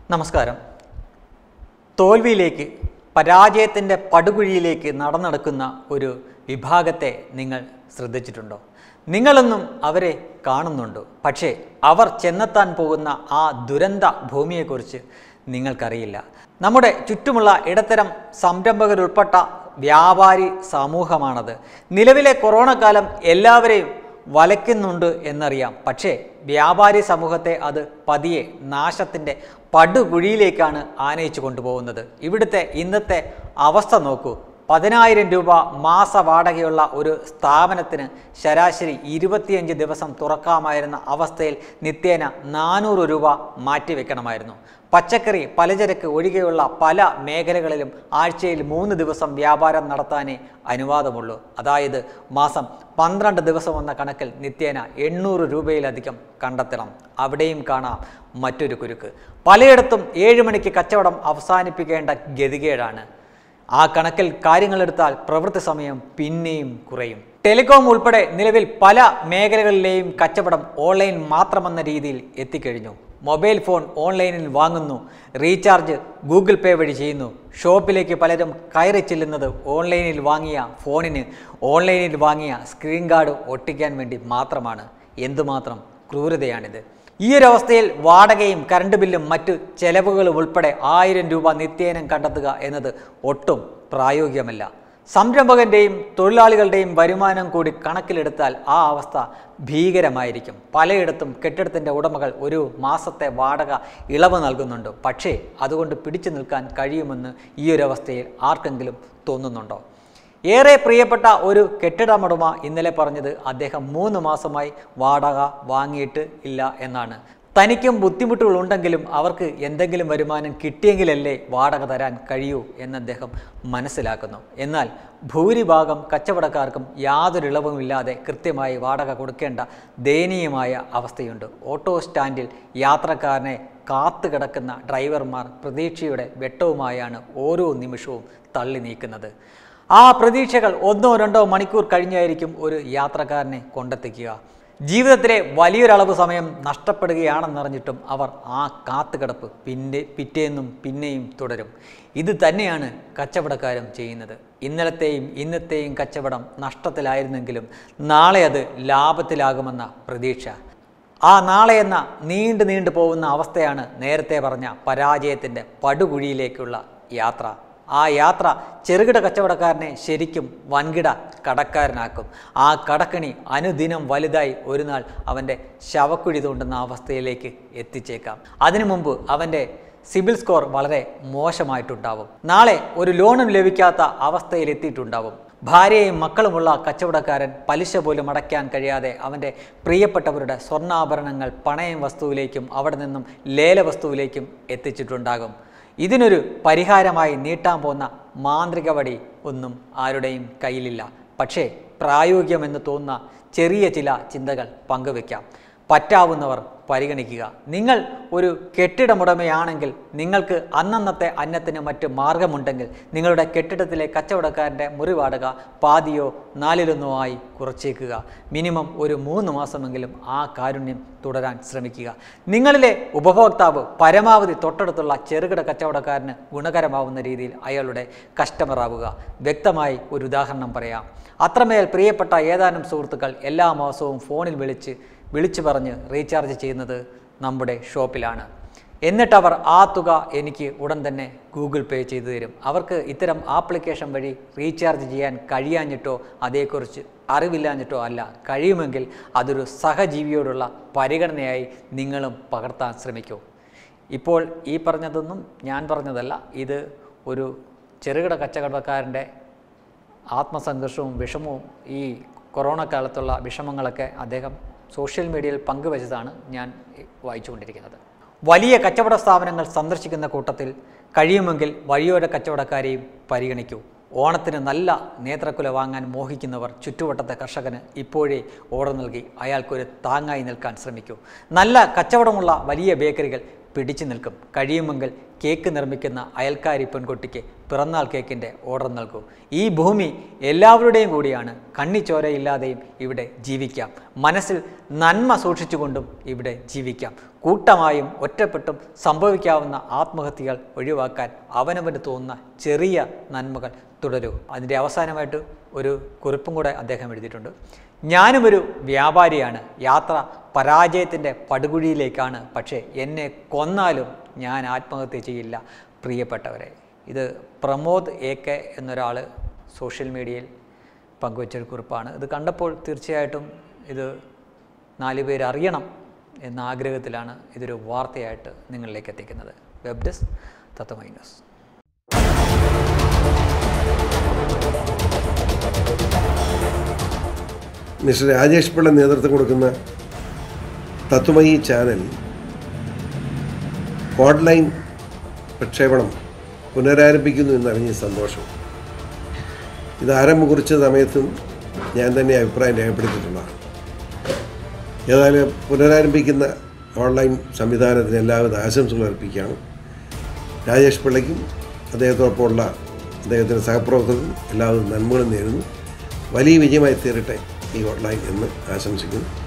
നമസ്കാരം തോൽവിയിലേക്ക് പരാജയത്തിൻ്റെ പടുകുഴിയിലേക്ക് നടന്നെടുക്കുന്ന ഒരു വിഭാഗത്തെ നിങ്ങൾ ശ്രദ്ധിച്ചിട്ടുണ്ടോ നിങ്ങളൊന്നും അവരെ കാണുന്നുണ്ടോ പക്ഷേ അവർ ചെന്നെത്താൻ പോകുന്ന ആ ദുരന്ത ഭൂമിയെക്കുറിച്ച് നിങ്ങൾക്കറിയില്ല നമ്മുടെ ചുറ്റുമുള്ള ഇടത്തരം സംരംഭകരുൾപ്പെട്ട വ്യാപാരി സമൂഹമാണത് നിലവിലെ കൊറോണ കാലം എല്ലാവരെയും വലയ്ക്കുന്നുണ്ട് എന്നറിയാം പക്ഷേ വ്യാപാരി സമൂഹത്തെ അത് പതിയെ നാശത്തിൻ്റെ പടുകുഴിയിലേക്കാണ് ആനയിച്ചു കൊണ്ടുപോകുന്നത് ഇവിടുത്തെ ഇന്നത്തെ അവസ്ഥ നോക്കൂ പതിനായിരം രൂപ മാസ വാടകയുള്ള ഒരു സ്ഥാപനത്തിന് ശരാശരി ഇരുപത്തിയഞ്ച് ദിവസം തുറക്കാമായിരുന്ന അവസ്ഥയിൽ നിത്യേന നാനൂറ് രൂപ മാറ്റിവെക്കണമായിരുന്നു പച്ചക്കറി പലചരക്ക് ഒഴികെയുള്ള പല മേഖലകളിലും ആഴ്ചയിൽ മൂന്ന് ദിവസം വ്യാപാരം നടത്താനേ അനുവാദമുള്ളൂ അതായത് മാസം പന്ത്രണ്ട് ദിവസം എന്ന കണക്കിൽ നിത്യേന എണ്ണൂറ് രൂപയിലധികം കണ്ടെത്തണം അവിടെയും കാണാം മറ്റൊരു കുരുക്ക് പലയിടത്തും ഏഴ് മണിക്ക് കച്ചവടം അവസാനിപ്പിക്കേണ്ട ഗതികേടാണ് ആ കണക്കിൽ കാര്യങ്ങളെടുത്താൽ പ്രവൃത്തി സമയം പിന്നെയും കുറയും ടെലികോം ഉൾപ്പെടെ നിലവിൽ പല മേഖലകളിലെയും കച്ചവടം ഓൺലൈൻ മാത്രമെന്ന രീതിയിൽ എത്തിക്കഴിഞ്ഞു മൊബൈൽ ഫോൺ ഓൺലൈനിൽ വാങ്ങുന്നു റീചാർജ് ഗൂഗിൾ പേ വഴി ചെയ്യുന്നു ഷോപ്പിലേക്ക് പലരും കയറി ചെല്ലുന്നത് ഓൺലൈനിൽ വാങ്ങിയ ഫോണിന് ഓൺലൈനിൽ വാങ്ങിയ സ്ക്രീൻ ഗാർഡ് ഒട്ടിക്കാൻ വേണ്ടി മാത്രമാണ് എന്തുമാത്രം ക്രൂരതയാണിത് ഈ ഒരു അവസ്ഥയിൽ വാടകയും കറണ്ട് ബില്ലും മറ്റു ചെലവുകളും ഉൾപ്പെടെ ആയിരം രൂപ നിത്യേനം കണ്ടെത്തുക എന്നത് ഒട്ടും പ്രായോഗികമല്ല സംരംഭകന്റെയും തൊഴിലാളികളുടെയും വരുമാനം കൂടി കണക്കിലെടുത്താൽ ആ അവസ്ഥ ഭീകരമായിരിക്കും പലയിടത്തും കെട്ടിടത്തിൻ്റെ ഉടമകൾ ഒരു മാസത്തെ വാടക ഇളവ് നൽകുന്നുണ്ട് പക്ഷേ അതുകൊണ്ട് പിടിച്ചു നിൽക്കാൻ കഴിയുമെന്ന് ഈ ഒരു അവസ്ഥയിൽ ആർക്കെങ്കിലും തോന്നുന്നുണ്ടോ ഏറെ പ്രിയപ്പെട്ട ഒരു കെട്ടിടമുടമ ഇന്നലെ പറഞ്ഞത് അദ്ദേഹം മൂന്ന് മാസമായി വാടക വാങ്ങിയിട്ട് ഇല്ല എന്നാണ് തനിക്കും ബുദ്ധിമുട്ടുകൾ ഉണ്ടെങ്കിലും അവർക്ക് എന്തെങ്കിലും വരുമാനം കിട്ടിയെങ്കിലല്ലേ വാടക തരാൻ കഴിയൂ എന്ന് അദ്ദേഹം മനസ്സിലാക്കുന്നു എന്നാൽ ഭൂരിഭാഗം കച്ചവടക്കാർക്കും യാതൊരു ഇളവുമില്ലാതെ കൃത്യമായി വാടക കൊടുക്കേണ്ട ദയനീയമായ അവസ്ഥയുണ്ട് ഓട്ടോ സ്റ്റാൻഡിൽ യാത്രക്കാരനെ കാത്തു കിടക്കുന്ന ഡ്രൈവർമാർ പ്രതീക്ഷയുടെ വെട്ടവുമായാണ് ഓരോ നിമിഷവും തള്ളി നീക്കുന്നത് ആ പ്രതീക്ഷകൾ ഒന്നോ രണ്ടോ മണിക്കൂർ കഴിഞ്ഞായിരിക്കും ഒരു യാത്രക്കാരനെ കൊണ്ടെത്തിക്കുക ജീവിതത്തിലെ വലിയൊരളവ് സമയം നഷ്ടപ്പെടുകയാണെന്നറിഞ്ഞിട്ടും അവർ ആ കാത്തുകിടപ്പ് പിന്നെ പിറ്റേന്നും പിന്നെയും തുടരും ഇത് തന്നെയാണ് കച്ചവടക്കാരും ചെയ്യുന്നത് ഇന്നലത്തെയും ഇന്നത്തെയും കച്ചവടം നഷ്ടത്തിലായിരുന്നെങ്കിലും നാളെ അത് ലാഭത്തിലാകുമെന്ന പ്രതീക്ഷ ആ നാളെ എന്ന നീണ്ടു നീണ്ടു പോകുന്ന അവസ്ഥയാണ് നേരത്തെ പറഞ്ഞ പരാജയത്തിൻ്റെ പടുകുഴിയിലേക്കുള്ള യാത്ര ആ യാത്ര ചെറുകിട കച്ചവടക്കാരനെ ശരിക്കും വൻകിട കടക്കാരനാക്കും ആ കടക്കണി അനുദിനം വലുതായി ഒരു നാൾ അവൻ്റെ ശവക്കുഴി തോണ്ടുന്ന അവസ്ഥയിലേക്ക് എത്തിച്ചേക്കാം അതിനു മുമ്പ് അവൻ്റെ സിബിൽ സ്കോർ വളരെ മോശമായിട്ടുണ്ടാവും നാളെ ഒരു ലോണും ലഭിക്കാത്ത അവസ്ഥയിൽ എത്തിയിട്ടുണ്ടാവും ഭാര്യയും മക്കളുമുള്ള കച്ചവടക്കാരൻ പലിശ പോലും അടയ്ക്കാൻ കഴിയാതെ അവൻ്റെ പ്രിയപ്പെട്ടവരുടെ സ്വർണ്ണാഭരണങ്ങൾ പണയം വസ്തുവിലേക്കും അവിടെ നിന്നും ലേല വസ്തുവിലേക്കും എത്തിച്ചിട്ടുണ്ടാകും ഇതിനൊരു പരിഹാരമായി നീട്ടാൻ പോന്ന മാന്ത്രിക വടി ഒന്നും ആരുടെയും കയ്യിലില്ല പക്ഷേ പ്രായോഗികമെന്ന് തോന്നുന്ന ചെറിയ ചില ചിന്തകൾ പങ്കുവെക്കാം പറ്റാവുന്നവർ പരിഗണിക്കുക നിങ്ങൾ ഒരു കെട്ടിടമുടമയാണെങ്കിൽ നിങ്ങൾക്ക് അന്നന്നത്തെ അന്നത്തിന് മറ്റ് മാർഗമുണ്ടെങ്കിൽ നിങ്ങളുടെ കെട്ടിടത്തിലെ കച്ചവടക്കാരൻ്റെ മുറി വാടക പാതിയോ നാലിലൊന്നോ ആയി കുറച്ചേക്കുക മിനിമം ഒരു മൂന്ന് മാസമെങ്കിലും ആ കാരുണ്യം തുടരാൻ ശ്രമിക്കുക നിങ്ങളിലെ ഉപഭോക്താവ് പരമാവധി തൊട്ടടുത്തുള്ള ചെറുകിട കച്ചവടക്കാരന് ഗുണകരമാവുന്ന രീതിയിൽ അയാളുടെ കസ്റ്റമറാവുക വ്യക്തമായി ഒരു ഉദാഹരണം പറയാം അത്രമേൽ പ്രിയപ്പെട്ട ഏതാനും സുഹൃത്തുക്കൾ എല്ലാ മാസവും ഫോണിൽ വിളിച്ച് വിളിച്ചു പറഞ്ഞ് റീചാർജ് ചെയ്യുന്നത് നമ്മുടെ ഷോപ്പിലാണ് എന്നിട്ടവർ ആ തുക എനിക്ക് ഉടൻ തന്നെ ഗൂഗിൾ പേ ചെയ്തു തരും അവർക്ക് ഇത്തരം ആപ്ലിക്കേഷൻ വഴി റീചാർജ് ചെയ്യാൻ കഴിയാഞ്ഞിട്ടോ അതേക്കുറിച്ച് അറിവില്ലാഞ്ഞിട്ടോ അല്ല കഴിയുമെങ്കിൽ അതൊരു സഹജീവിയോടുള്ള പരിഗണനയായി നിങ്ങളും പകർത്താൻ ശ്രമിക്കൂ ഇപ്പോൾ ഈ പറഞ്ഞതൊന്നും ഞാൻ പറഞ്ഞതല്ല ഇത് ഒരു ചെറുകിട കച്ചവടക്കാരൻ്റെ ആത്മസംഘർഷവും വിഷമവും ഈ കൊറോണ കാലത്തുള്ള വിഷമങ്ങളൊക്കെ അദ്ദേഹം സോഷ്യൽ മീഡിയയിൽ പങ്കുവച്ചതാണ് ഞാൻ വായിച്ചുകൊണ്ടിരിക്കുന്നത് വലിയ കച്ചവട സ്ഥാപനങ്ങൾ സന്ദർശിക്കുന്ന കൂട്ടത്തിൽ കഴിയുമെങ്കിൽ വഴിയോര കച്ചവടക്കാരെയും പരിഗണിക്കൂ ഓണത്തിന് നല്ല നേത്രക്കുല വാങ്ങാൻ മോഹിക്കുന്നവർ ചുറ്റുവട്ടത്തെ കർഷകന് ഇപ്പോഴേ ഓർഡർ നൽകി അയാൾക്കൊരു താങ്ങായി നിൽക്കാൻ ശ്രമിക്കൂ നല്ല കച്ചവടമുള്ള വലിയ ബേക്കറികൾ പിടിച്ചു നിൽക്കും കഴിയുമെങ്കിൽ കേക്ക് നിർമ്മിക്കുന്ന അയൽക്കാരി പെൺകുട്ടിക്ക് പിറന്നാൾ കേക്കിൻ്റെ ഓർഡർ നൽകൂ ഈ ഭൂമി എല്ലാവരുടെയും കൂടിയാണ് കണ്ണിച്ചോരയില്ലാതെയും ഇവിടെ ജീവിക്കാം മനസ്സിൽ നന്മ സൂക്ഷിച്ചുകൊണ്ടും ഇവിടെ ജീവിക്കാം കൂട്ടമായും ഒറ്റപ്പെട്ടും സംഭവിക്കാവുന്ന ആത്മഹത്യകൾ ഒഴിവാക്കാൻ അവനവന് തോന്നുന്ന ചെറിയ നന്മകൾ തുടരൂ അതിൻ്റെ അവസാനമായിട്ട് ഒരു കുറിപ്പും കൂടെ അദ്ദേഹം എഴുതിയിട്ടുണ്ട് ഞാനുമൊരു വ്യാപാരിയാണ് യാത്ര പരാജയത്തിൻ്റെ പടുകുഴിയിലേക്കാണ് പക്ഷേ എന്നെ കൊന്നാലും ഞാൻ ആത്മഹത്യ ചെയ്യില്ല പ്രിയപ്പെട്ടവരെ ഇത് പ്രമോദ് എ കെ എന്നൊരാൾ സോഷ്യൽ മീഡിയയിൽ പങ്കുവച്ചൊരു കുറിപ്പാണ് ഇത് കണ്ടപ്പോൾ തീർച്ചയായിട്ടും ഇത് നാല് പേര് അറിയണം എന്ന ആഗ്രഹത്തിലാണ് ഇതൊരു വാർത്തയായിട്ട് നിങ്ങളിലേക്ക് എത്തിക്കുന്നത് web desk Tatvamayi news mister Rajesh Pillai നേതൃത്വം കൊടുക്കുന്ന തത്വമയി ചാനൽ ഓൺലൈൻ പ്രക്ഷേപണം പുനരാരംഭിക്കുന്നു എന്നറിഞ്ഞ സന്തോഷം ഇത് ആരംഭം കുറിച്ച സമയത്തും ഞാൻ തന്നെ അഭിപ്രായം രേഖപ്പെടുത്തിയിട്ടുള്ളതാണ് ഏതായാലും പുനരാരംഭിക്കുന്ന ഓൺലൈൻ സംവിധാനത്തിന് എല്ലാവിധ ആശംസകൾ അർപ്പിക്കുകയാണ് രാജേഷ് പിള്ളയ്ക്കും അദ്ദേഹത്തോടൊപ്പമുള്ള അദ്ദേഹത്തിൻ്റെ സഹപ്രവർത്തകർക്കും എല്ലാവിധ നന്മകളും നേരുന്നു വലിയ വിജയമായി തീരട്ടെ ഈ ഓൺലൈൻ എന്ന് ആശംസിക്കുന്നു